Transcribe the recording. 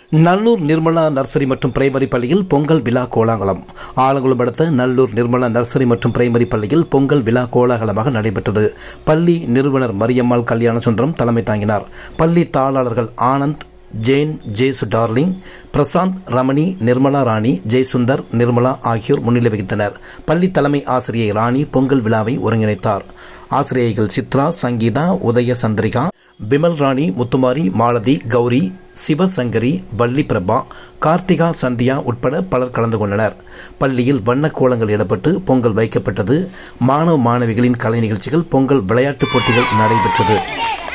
Nallur Nirmala nursery மற்றும் primary பள்ளியில் பொங்கல் விழா கோலாகலம் ஆலங்குளம் அடுத்த நல்லூர் நிர்மலா நர்சரி மற்றும் பிரைமரி பள்ளியில் பொங்கல் விழா கோலாகலமாக நடைபெற்றது பள்ளி நிறுவனர் மரியம்மாள் கல்யாண சுந்தரம் தலைமை தாங்கினார் பள்ளி தாளாளர்கள் ஆனந்த் ஜெயின் ஜேசு டார்லிங் பிரசாந்த் ரமணி நிர்மலா ராணி ஜெய்சுந்தர் நிர்மலா ஆகியோர் முன்னிலை வகித்தனர் பள்ளி தலைமை ஆசிரியை ராணி பொங்கல் விழாவை ஒருங்கிணைத்தார் ஆசிரியைகள் சித்ரா சங்கீதா உதய சந்திரிகா விமல் ராணி முத்துமாரி மாலதி கௌரி சிவசங்கரி வள்ளி பிரபா கார்த்திகா சந்தியா உட்பட பலர் கலந்து கொண்டனர் பள்ளியில் வண்ணக் கோலங்கள் இடப்பட்டு பொங்கல் வைக்கப்பட்டது மாணவ மாணவிகளின் கலை நிகழ்ச்சிகள் பொங்கல் விளையாட்டுப் போட்டிகள் நடைபெற்றது